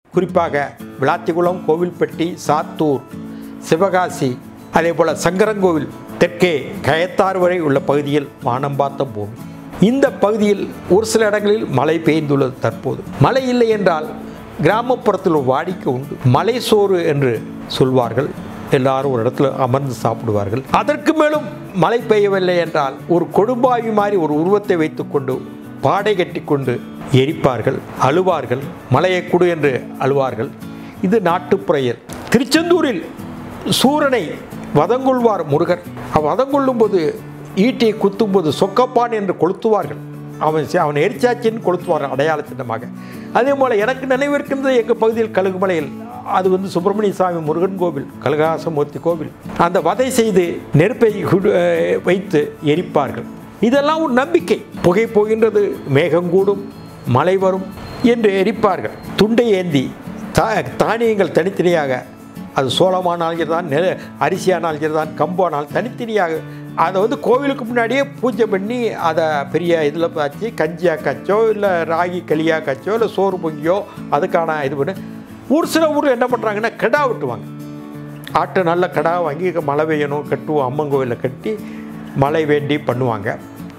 குறிப்பாக விளாத்திகுளம் கோவில்பட்டி சாத்தூர் சிவகாசி அதே போல் சங்கரங்கோவில் தெற்கே கயத்தாறு வரை உள்ள பகுதியில் வானம் பார்த்த பூமி இந்த பகுதியில் ஒரு சில இடங்களில் மழை பெய்துள்ளது தற்போது மழை இல்லை என்றால் கிராமப்புறத்தில் ஒரு வாடிக்கை உண்டு மலை சோறு என்று சொல்வார்கள் எல்லாரும் ஒரு இடத்துல அமர்ந்து சாப்பிடுவார்கள் அதற்கு மேலும் மழை பெய்யவில்லை என்றால் ஒரு கொடும்பாவி மாதிரி ஒரு உருவத்தை வைத்துக்கொண்டு பாடை கட்டி கொண்டு எரிப்பார்கள் அழுவார்கள் மலையை குடு என்று அழுவார்கள் இது நாட்டுப்புறையல் திருச்செந்தூரில் சூரனை வதங்கொள்வார் முருகர் வதங்கொள்ளும் போது ஈட்டியை குத்தும்போது சொக்கப்பான் என்று கொளுத்துவார்கள் அவன் சி- அவன் எரிச்சாச்சின்னு கொளுத்துவார் அடையாள சின்னமாக அதே போல் எனக்கு நினைவிருக்கின்றது எங்கள் பகுதியில் கழுகுமலையில் அது வந்து சுப்பிரமணிய சாமி முருகன் கோவில் கலகாசமூர்த்தி கோவில் அந்த வதை செய்து நெருப்பை குடு- அஹ் வைத்து எரிப்பார்கள் இதெல்லாம் ஒரு நம்பிக்கை புகை போகின்றது மேகம் கூடும் மழை வரும் என்று எரிப்பார்கள் துண்டை ஏந்தி தா தானியங்கள் தனித்தனியாக அது சோளமானாலும் சரிதான் நெ அரிசியானாலும் சரிதான் கம்பானாலும் தனித்தனியாக அதை வந்து கோவிலுக்கு முன்னாடியே பூஜை பண்ணி அதை பெரிய இதில் வச்சு கஞ்சியாக கச்சோ இல்லை ராகி களியாக கச்சோ இல்லை சோறு பொங்கியோ அதுக்கான இது பண்ணி ஒரு சில ஊரில் என்ன பண்ணுறாங்கன்னா கிடா வெட்டுவாங்க ஆட்டு நல்ல கடா வாங்கி மழை பெய்யணும் கட்டுவோம் அம்மன் கோவிலில் கட்டி மழை வேண்டி பண்ணுவாங்க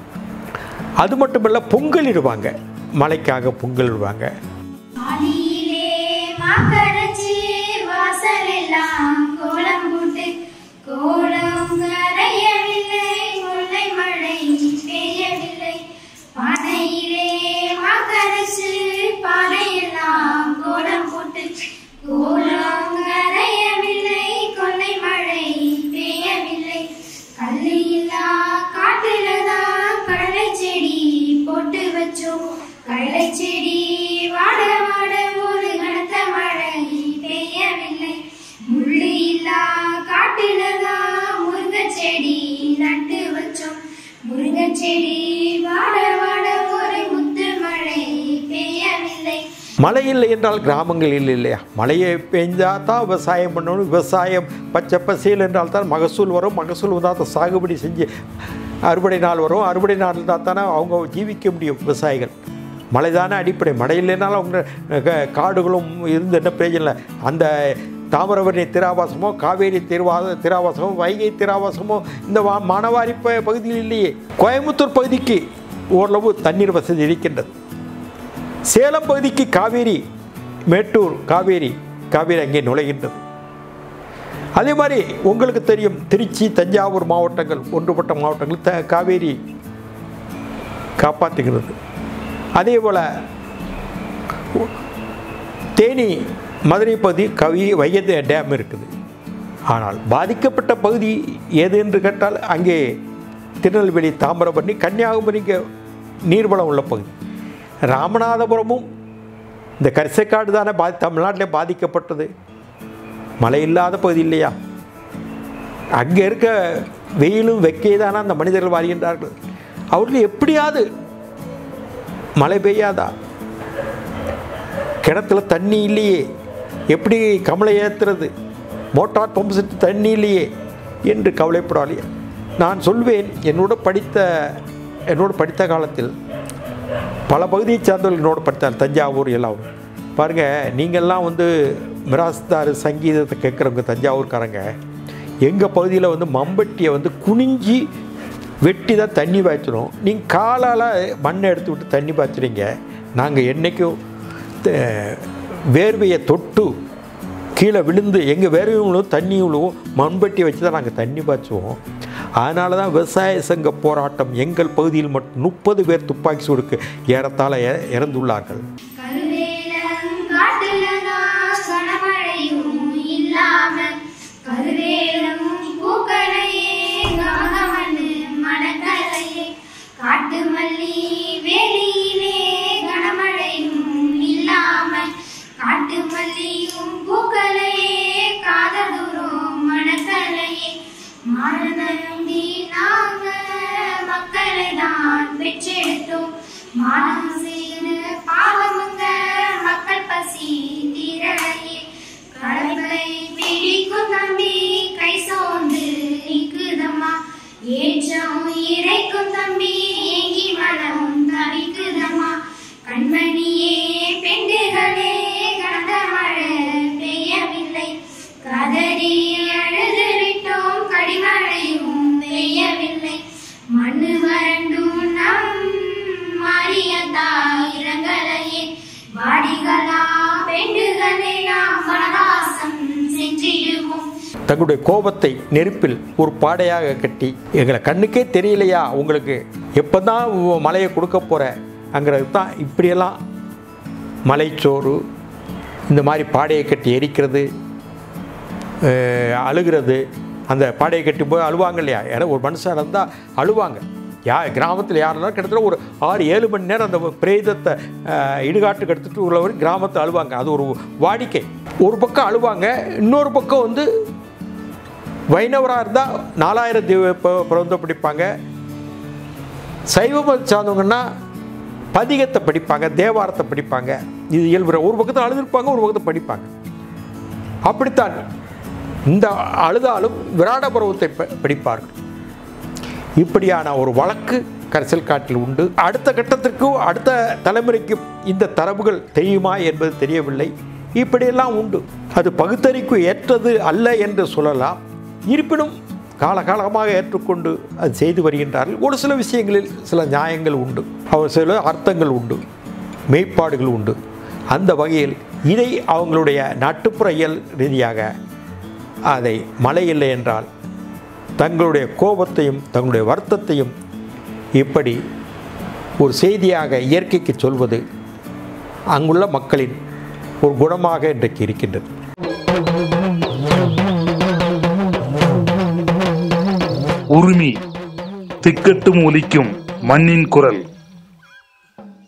அது மட்டும் இல்லை பொங்கல் இடுவாங்க மழைக்காக பொங்கல் இடுவாங்க காலையிலே மாக்கடைச்சு வாசலெல்லாம் கோலம் போட்டு கோலம் கரையவில்லை முல்லை மழை பெய்யவில்லை பானையிலே மாக்கடைச்சு பானையெல்லாம் கோலம் போட்டு கோலம் கரையவில்லை கொல்லை மழை பெய்யவில்லை கல்லு இல்லா காட்டுலதான் கடலை செடி போட்டு வச்சோம் கடலை செடி வாட வாட ஒரு கனத்த மழை பெய்யவில்லை முள்ளு இல்லா காட்டுலதான் முருங்க செடி நட்டு வச்சோம் முருங்க செடி வாட வாட ஒரு முத்து மழை பெய்யவில்லை மழை இல்லை என்றால் கிராமங்களில் இல்லையா மழையை பெஞ்சால் தான் விவசாயம் பண்ணணும் விவசாயம் பச்சை பசேல் என்றால் தான் மகசூல் வரும் மகசூல் வந்தால் தான் சாகுபடி செஞ்சு அறுவடை நாள் வரும் அறுவடை நாள் இருந்தால் தானே அவங்க ஜீவிக்க முடியும் விவசாயிகள் மழை தானே அடிப்படை மழை இல்லைனாலும் அவங்க க- காடுகளும் இருந்து என்ன பிரயோஜனம் இல்லை அந்த தாமிரபரணி திராவாசமோ காவேரி திருவா திராவாசமோ வைகை திராவாசமோ இந்த வா மானவாரி ப பகுதியில் இல்லையே கோயம்புத்தூர் பகுதிக்கு ஓரளவு தண்ணீர் வசதி இருக்கின்றது சேலம் பகுதிக்கு காவேரி மேட்டூர் காவேரி காவேரி அங்கே நுழைகின்றது அதே மாதிரி உங்களுக்கு தெரியும் திருச்சி தஞ்சாவூர் மாவட்டங்கள் ஒன்றுபட்ட மாவட்டங்கள் த காவேரி காப்பாற்றுகிறது அதே போல் தேனி மதுரை பகுதி கவி வைகை டேம் இருக்குது ஆனால் பாதிக்கப்பட்ட பகுதி எது என்று கேட்டால் அங்கே திருநெல்வேலி தாமிரபரணி கன்னியாகுமரிக்கு நீர்வளம் உள்ள பகுதி ராமநாதபுரமும் இந்த கரிசக்காடு தானே பாதி தமிழ்நாட்டிலே பாதிக்கப்பட்டது மழை இல்லாத பகுதி இல்லையா அங்கே இருக்க வெயிலும் வெக்கை தானே அந்த மனிதர்கள் வருகின்றார்கள் அவர்கள் எப்படியாவது மழை பெய்யாதா கிணத்துல தண்ணி இல்லையே எப்படி கமலை ஏற்றுறது மோட்டார் பம்பு செட்டு தண்ணி இல்லையே என்று கவலைப்படாலையே நான் சொல்வேன் என்னோட படித்த என்னோட படித்த காலத்தில் பல பகுதியை சார்ந்தவர்கள் என்னோட படித்தார் தஞ்சாவூர் எல்லாம் பாருங்கள் நீங்கள்லாம் வந்து மிராஸ்தார் சங்கீதத்தை கேட்குறவங்க தஞ்சாவூர்காரங்க எங்கள் பகுதியில் வந்து மம்பட்டியை வந்து குனிஞ்சி வெட்டி தான் தண்ணி பாய்ச்சணும் நீங்கள் காலால் மண்ணை எடுத்து விட்டு தண்ணி பாய்ச்சுறீங்க நாங்கள் என்றைக்கும் த- வேர்வையை தொட்டு கீழே விழுந்து எங்கள் வேர்வையும் விழுவும் தண்ணியும் விழுவும் மண்பட்டி வச்சு தான் நாங்கள் தண்ணி பாய்ச்சுவோம் அதனால தான் விவசாய சங்க போராட்டம் எங்கள் பகுதியில் மட்டும் முப்பது பேர் துப்பாக்கி சூடுக்கு ஏறத்தாழ இற- இறந்துள்ளார்கள் கருவேலங்காட்டுலதான் கனமழையும் இல்லாம கருவேலம் பூக்களையே கமகமன்னு மணக்கலையே காட்டு மல்லி வேலியிலே கனமழையும் இல்லாம காட்டு மல்லியும் பூக்களையே காததூரம் மணக்கலையே மாறநம்பி நாங்க மக்களை தான் பெற்றெடுத்தோம் மானம் செய்து பாவமுங்க மக்கள் பசி தீரலையே களைப்பை பிடிக்கும் தம்பி கை சோர்ந்து நிக்குதம்மா ஏற்றம் இறைக்கும் தம்பி ஏங்கி மனம் தவிக்குதம்மா கண்மணியே பெண்டுகளே கடந்த மழை தங்களுடைய கோபத்தை நெருப்பில் ஒரு பாடையாக கட்டி எங்களை கண்ணுக்கே தெரியலையா உங்களுக்கு எப்போ தான் மலையை கொடுக்க போகிற அங்கிறது தான் இப்படியெல்லாம் மலைச்சோறு இந்த மாதிரி பாடையை கட்டி எரிக்கிறது அஹ், அழுகிறது அந்த பாடையை கட்டி போய் அழுவாங்க இல்லையா ஏன்னா ஒரு மனுஷன் இருந்தால் அழுவாங்க யா கிராமத்தில் யாருன்னா கிட்டத்தட்ட ஒரு ஆறு ஏழு மணி நேரம் அந்த பிரேதத்தை அஹ், இடுகாட்டுக்கு எடுத்துகிட்டு உள்ளவர் கிராமத்தில் அழுவாங்க அது ஒரு வாடிக்கை ஒரு பக்கம் அழுவாங்க இன்னொரு பக்கம் வந்து வைணவராக இருந்தால் நாலாயிரம் தீவ ப- பிரபந்தம் படிப்பாங்க சைவம் சார்ந்தவங்கன்னா பதிகத்தை படிப்பாங்க தேவாரத்தை படிப்பாங்க இது இயல்புற ஒரு பக்கத்தில் அழுதுருப்பாங்க ஒரு பக்கத்தை படிப்பாங்க அப்படித்தான் இந்த அழுதாலும் விராட பருவத்தை ப- படிப்பார்கள் இப்படியான ஒரு வழக்கு கரிசல் காட்டில் உண்டு அடுத்த கட்டத்திற்கு அடுத்த தலைமுறைக்கு இந்த தரவுகள் தெரியுமா என்பது தெரியவில்லை இப்படியெல்லாம் உண்டு அது பகுத்தறிக்கு ஏற்றது அல்ல என்று சொல்லலாம் இருப்பினும் காலகாலமாக ஏற்றுக்கொண்டு அது செய்து வருகின்றார்கள் ஒரு சில விஷயங்களில் சில நியாயங்கள் உண்டு அவர் சில அர்த்தங்கள் உண்டு மெய்ப்பாடுகள் உண்டு அந்த வகையில் இதை அவங்களுடைய நாட்டுப்புற இயல் ரீதியாக அதை மழை இல்லை என்றால் தங்களுடைய கோபத்தையும் தங்களுடைய வருத்தத்தையும் இப்படி ஒரு செய்தியாக இயற்கைக்கு சொல்வது அங்குள்ள மக்களின் ஒரு குணமாக இன்றைக்கு இருக்கின்றது உரிமை திக்கட்டும் ஒலிக்கும் மண்ணின் குரல்